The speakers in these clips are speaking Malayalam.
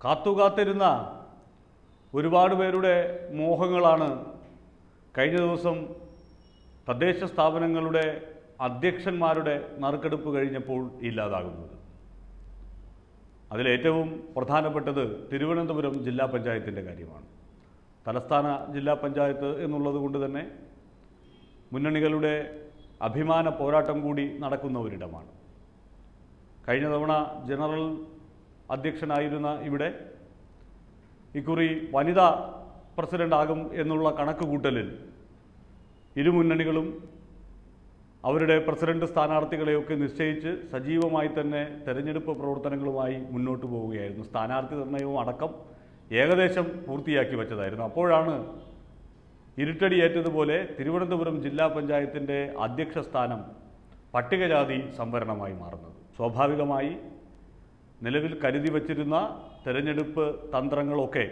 കാത്തുകാത്തിരുന്ന ഒരുപാട് പേരുടെ മോഹങ്ങളാണ് കഴിഞ്ഞ ദിവസം തദ്ദേശ സ്ഥാപനങ്ങളുടെ അധ്യക്ഷന്മാരുടെ നറുക്കെടുപ്പ് കഴിഞ്ഞപ്പോൾ ഇല്ലാതാകുന്നത് അതിലേറ്റവും പ്രധാനപ്പെട്ടത് തിരുവനന്തപുരം ജില്ലാ പഞ്ചായത്തിൻ്റെ കാര്യമാണ് തലസ്ഥാന ജില്ലാ പഞ്ചായത്ത് എന്നുള്ളത് കൊണ്ട് തന്നെ മുന്നണികളുടെ അഭിമാന പോരാട്ടം കൂടി നടക്കുന്ന ഒരിടമാണ് കഴിഞ്ഞ തവണ ജനറൽ അധ്യക്ഷനായിരുന്ന ഇവിടെ ഇക്കുറി വനിതാ പ്രസിഡന്റ് ആകും എന്നുള്ള കണക്ക് കൂട്ടലിൽ ഇരു മുന്നണികളും അവരുടെ പ്രസിഡന്റ് സ്ഥാനാർത്ഥികളെയൊക്കെ നിശ്ചയിച്ച് സജീവമായി തന്നെ തെരഞ്ഞെടുപ്പ് പ്രവർത്തനങ്ങളുമായി മുന്നോട്ട് പോവുകയായിരുന്നു സ്ഥാനാർത്ഥി നിർണയവും അടക്കം ഏകദേശം പൂർത്തിയാക്കി വച്ചതായിരുന്നു അപ്പോഴാണ് ഇരുട്ടടിയേറ്റതുപോലെ തിരുവനന്തപുരം ജില്ലാ പഞ്ചായത്തിൻ്റെ അധ്യക്ഷ സ്ഥാനം പട്ടികജാതി സംവരണമായി മാറുന്നത് സ്വാഭാവികമായി നിലവിൽ കരുതി വച്ചിരുന്ന തെരഞ്ഞെടുപ്പ് തന്ത്രങ്ങളൊക്കെ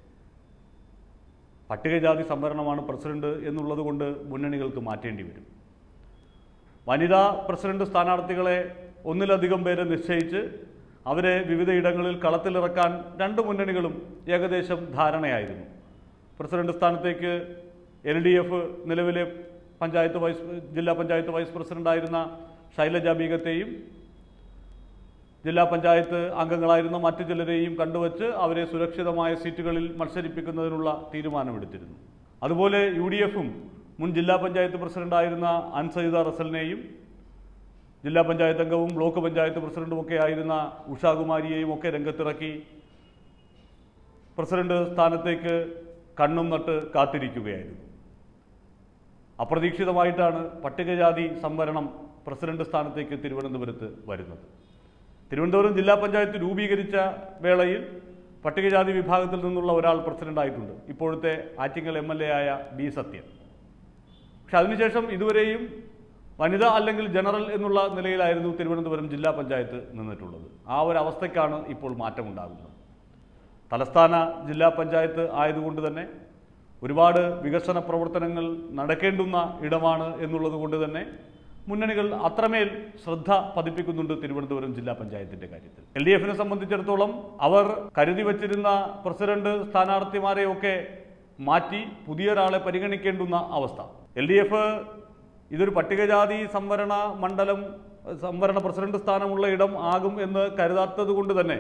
പട്ടികജാതി സംവരണമാണ് പ്രസിഡന്റ് എന്നുള്ളത് കൊണ്ട് മുന്നണികൾക്ക് മാറ്റേണ്ടി വരും വനിതാ പ്രസിഡന്റ് സ്ഥാനാർത്ഥികളെ ഒന്നിലധികം പേരെ നിശ്ചയിച്ച് അവരെ വിവിധ ഇടങ്ങളിൽ കളത്തിലിറക്കാൻ രണ്ട് മുന്നണികളും ഏകദേശം ധാരണയായിരുന്നു പ്രസിഡന്റ് സ്ഥാനത്തേക്ക് എൽ ഡി എഫ് നിലവിലെ പഞ്ചായത്ത് വൈസ് ജില്ലാ പഞ്ചായത്ത് വൈസ് പ്രസിഡന്റായിരുന്ന ശൈലജ ബീഗത്തെയും ജില്ലാ പഞ്ചായത്ത് അംഗങ്ങളായിരുന്ന മറ്റു ചിലരെയും കണ്ടുവച്ച് അവരെ സുരക്ഷിതമായ സീറ്റുകളിൽ മത്സരിപ്പിക്കുന്നതിനുള്ള തീരുമാനമെടുത്തിരുന്നു അതുപോലെ യു ഡി എഫും മുൻ ജില്ലാ പഞ്ചായത്ത് പ്രസിഡന്റായിരുന്ന അൻസൈദ റസലിനെയും ജില്ലാ പഞ്ചായത്ത് അംഗവും ബ്ലോക്ക് പഞ്ചായത്ത് പ്രസിഡന്റും ഒക്കെ ആയിരുന്ന ഉഷാകുമാരിയെയും ഒക്കെ രംഗത്തിറക്കി പ്രസിഡന്റ് സ്ഥാനത്തേക്ക് കണ്ണും നട്ട് കാത്തിരിക്കുകയായിരുന്നു അപ്രതീക്ഷിതമായിട്ടാണ് പട്ടികജാതി സംവരണം പ്രസിഡന്റ് സ്ഥാനത്തേക്ക് തിരുവനന്തപുരത്ത് വരുന്നത് തിരുവനന്തപുരം ജില്ലാ പഞ്ചായത്ത് രൂപീകരിച്ച വേളയിൽ പട്ടികജാതി വിഭാഗത്തിൽ നിന്നുള്ള ഒരാൾ പ്രസിഡന്റായിട്ടുണ്ട് ഇപ്പോഴത്തെ ആറ്റിങ്ങൽ എം എൽ എ ആയ ബി സത്യൻ പക്ഷെ അതിനുശേഷം ഇതുവരെയും വനിത അല്ലെങ്കിൽ ജനറൽ എന്നുള്ള നിലയിലായിരുന്നു തിരുവനന്തപുരം ജില്ലാ പഞ്ചായത്ത് നിന്നിട്ടുള്ളത് ആ ഒരു അവസ്ഥയ്ക്കാണ് ഇപ്പോൾ മാറ്റമുണ്ടാകുന്നത് തലസ്ഥാന ജില്ലാ പഞ്ചായത്ത് ആയതുകൊണ്ട് തന്നെ ഒരുപാട് വികസന പ്രവർത്തനങ്ങൾ നടക്കേണ്ടുന്ന ഇടമാണ് എന്നുള്ളത് കൊണ്ട് തന്നെ മുന്നണികൾ അത്രമേൽ ശ്രദ്ധ പതിപ്പിക്കുന്നുണ്ട് തിരുവനന്തപുരം ജില്ലാ പഞ്ചായത്തിന്റെ കാര്യത്തിൽ എൽ ഡി എഫിനെ സംബന്ധിച്ചിടത്തോളം അവർ കരുതി വച്ചിരുന്ന പ്രസിഡന്റ് സ്ഥാനാർത്ഥിമാരെയൊക്കെ മാറ്റി പുതിയൊരാളെ പരിഗണിക്കേണ്ടുന്ന അവസ്ഥ എൽ ഡി എഫ് ഇതൊരു പട്ടികജാതി സംവരണ മണ്ഡലം സംവരണ പ്രസിഡന്റ് സ്ഥാനമുള്ള ഇടം ആകും എന്ന് കരുതാത്തത് കൊണ്ട് തന്നെ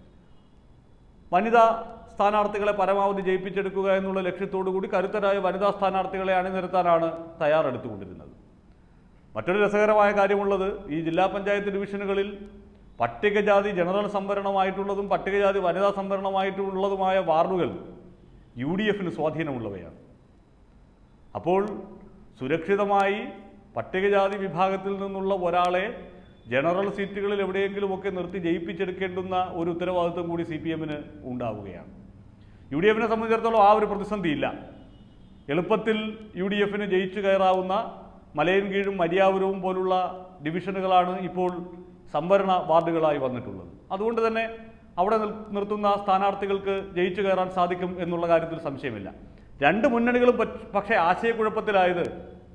വനിതാ സ്ഥാനാർത്ഥികളെ പരമാവധി ജയിപ്പിച്ചെടുക്കുക എന്നുള്ള ലക്ഷ്യത്തോടു കൂടി കരുത്തരായ വനിതാ സ്ഥാനാർത്ഥികളെ അണിനിരത്താനാണ് തയ്യാറെടുത്തുകൊണ്ടിരുന്നത് മറ്റൊരു രസകരമായ കാര്യമുള്ളത് ഈ ജില്ലാ പഞ്ചായത്ത് ഡിവിഷനുകളിൽ പട്ടികജാതി ജനറൽ സംവരണമായിട്ടുള്ളതും പട്ടികജാതി വനിതാ സംവരണമായിട്ടുള്ളതുമായ വാർഡുകൾ യു ഡി എഫിന് സ്വാധീനമുള്ളവയാണ് അപ്പോൾ സുരക്ഷിതമായി പട്ടികജാതി വിഭാഗത്തിൽ നിന്നുള്ള ഒരാളെ ജനറൽ സീറ്റുകളിൽ എവിടെയെങ്കിലുമൊക്കെ നിർത്തി ജയിപ്പിച്ചെടുക്കേണ്ടുന്ന ഒരു ഉത്തരവാദിത്വം കൂടി സി പി എമ്മിന് ഉണ്ടാവുകയാണ് യു ഡി എഫിനെ സംബന്ധിച്ചിടത്തോളം ആ ഒരു പ്രതിസന്ധിയില്ല എളുപ്പത്തിൽ യു ഡി എഫിന് ജയിച്ചു കയറാവുന്ന മലയൻകീഴും മരിയാപുരവും പോലുള്ള ഡിവിഷനുകളാണ് ഇപ്പോൾ സംവരണ വാർഡുകളായി വന്നിട്ടുള്ളത് അതുകൊണ്ട് തന്നെ അവിടെ നിൽ- നിർത്തുന്ന സ്ഥാനാർത്ഥികൾക്ക് ജയിച്ചു കയറാൻ സാധിക്കും എന്നുള്ള കാര്യത്തിൽ സംശയമില്ല രണ്ട് മുന്നണികളും പറ്റ- പക്ഷേ ആശയക്കുഴപ്പത്തിലായത്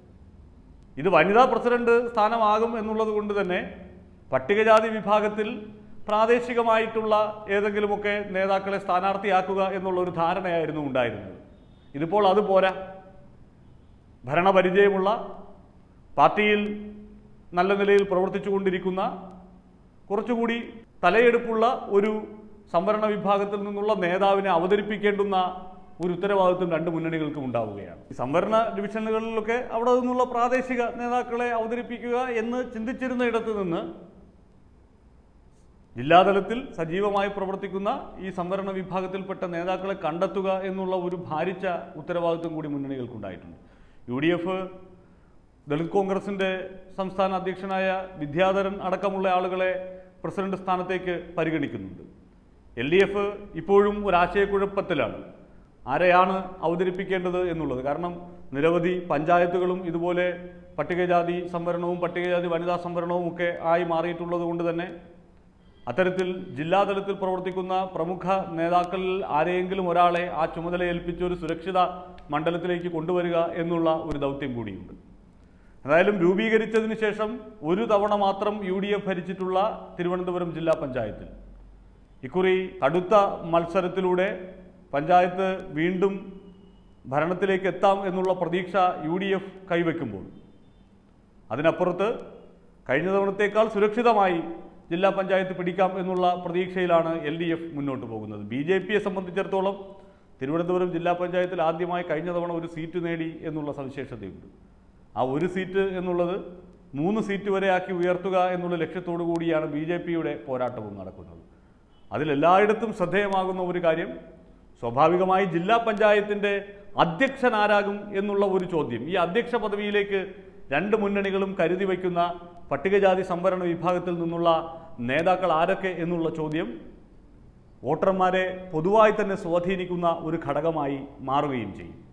ഇത് വനിതാ പ്രസിഡന്റ് സ്ഥാനമാകും എന്നുള്ളത് കൊണ്ട് തന്നെ പട്ടികജാതി വിഭാഗത്തിൽ പ്രാദേശികമായിട്ടുള്ള ഏതെങ്കിലുമൊക്കെ നേതാക്കളെ സ്ഥാനാർത്ഥിയാക്കുക എന്നുള്ള ഒരു ധാരണയായിരുന്നു ഉണ്ടായിരുന്നത് ഇതിപ്പോൾ അത് പോരാ ഭരണപരിചയമുള്ള പാർട്ടിയിൽ നല്ല നിലയിൽ പ്രവർത്തിച്ചു കൊണ്ടിരിക്കുന്ന കുറച്ചുകൂടി തലയെടുപ്പുള്ള ഒരു സംവരണ വിഭാഗത്തിൽ നിന്നുള്ള നേതാവിനെ അവതരിപ്പിക്കേണ്ടുന്ന ഒരു ഉത്തരവാദിത്വം രണ്ട് മുന്നണികൾക്കും ഉണ്ടാവുകയാണ് ഈ സംവരണ ഡിവിഷനുകളിലൊക്കെ അവിടെ നിന്നുള്ള പ്രാദേശിക നേതാക്കളെ അവതരിപ്പിക്കുക എന്ന് ചിന്തിച്ചിരുന്ന ഇടത്ത് നിന്ന് ജില്ലാതലത്തിൽ സജീവമായി പ്രവർത്തിക്കുന്ന ഈ സംവരണ വിഭാഗത്തിൽപ്പെട്ട നേതാക്കളെ കണ്ടെത്തുക എന്നുള്ള ഒരു ഭാരിച്ച ഉത്തരവാദിത്വം കൂടി മുന്നണികൾക്കുണ്ടായിട്ടുണ്ട് യു ഡി എഫ് ദളിത് കോൺഗ്രസിന്റെ സംസ്ഥാന അധ്യക്ഷനായ വിദ്യാധരൻ അടക്കമുള്ള ആളുകളെ പ്രസിഡന്റ് സ്ഥാനത്തേക്ക് പരിഗണിക്കുന്നുണ്ട് എൽ ഡി എഫ് ഇപ്പോഴും ഒരാശയക്കുഴപ്പത്തിലാണ് ആരെയാണ് അവതരിപ്പിക്കേണ്ടത് എന്നുള്ളത് കാരണം നിരവധി പഞ്ചായത്തുകളും ഇതുപോലെ പട്ടികജാതി സംവരണവും പട്ടികജാതി വനിതാ സംവരണവും ഒക്കെ ആയി മാറിയിട്ടുള്ളത് കൊണ്ട് തന്നെ അത്തരത്തിൽ ജില്ലാതലത്തിൽ പ്രവർത്തിക്കുന്ന പ്രമുഖ നേതാക്കളിൽ ആരെയെങ്കിലും ഒരാളെ ആ ചുമതല ഏൽപ്പിച്ച് ഒരു സുരക്ഷിത മണ്ഡലത്തിലേക്ക് കൊണ്ടുവരിക എന്നുള്ള ഒരു ദൗത്യം കൂടിയുണ്ട് എന്തായാലും രൂപീകരിച്ചതിന് ശേഷം ഒരു തവണ മാത്രം യു ഡി എഫ് ഭരിച്ചിട്ടുള്ള തിരുവനന്തപുരം ജില്ലാ പഞ്ചായത്തിൽ ഇക്കുറി കടുത്ത മത്സരത്തിലൂടെ പഞ്ചായത്ത് വീണ്ടും ഭരണത്തിലേക്ക് എത്താം എന്നുള്ള പ്രതീക്ഷ യു ഡി എഫ് കൈവയ്ക്കുമ്പോൾ അതിനപ്പുറത്ത് കഴിഞ്ഞ തവണത്തേക്കാൾ സുരക്ഷിതമായി ജില്ലാ പഞ്ചായത്ത് പിടിക്കാം എന്നുള്ള പ്രതീക്ഷയിലാണ് എൽ ഡി എഫ് മുന്നോട്ട് പോകുന്നത് ബി ജെ പിയെ സംബന്ധിച്ചിടത്തോളം തിരുവനന്തപുരം ജില്ലാ പഞ്ചായത്തിൽ ആദ്യമായി കഴിഞ്ഞ തവണ ഒരു സീറ്റ് നേടി എന്നുള്ള സവിശേഷതയുണ്ട് ആ ഒരു സീറ്റ് എന്നുള്ളത് മൂന്ന് സീറ്റ് വരെ ആക്കി ഉയർത്തുക എന്നുള്ള ലക്ഷ്യത്തോടു കൂടിയാണ് ബി ജെ പിയുടെ പോരാട്ടവും നടക്കുന്നത് അതിലെല്ലായിടത്തും ശ്രദ്ധേയമാകുന്ന ഒരു കാര്യം സ്വാഭാവികമായി ജില്ലാ പഞ്ചായത്തിൻ്റെ അധ്യക്ഷൻ ആരാകും എന്നുള്ള ഒരു ചോദ്യം ഈ അധ്യക്ഷ പദവിയിലേക്ക് രണ്ട് മുന്നണികളും കരുതി വയ്ക്കുന്ന പട്ടികജാതി സംവരണ വിഭാഗത്തിൽ നിന്നുള്ള നേതാക്കൾ ആരൊക്കെ എന്നുള്ള ചോദ്യം വോട്ടർമാരെ പൊതുവായി തന്നെ സ്വാധീനിക്കുന്ന ഒരു ഘടകമായി മാറുകയും ചെയ്യും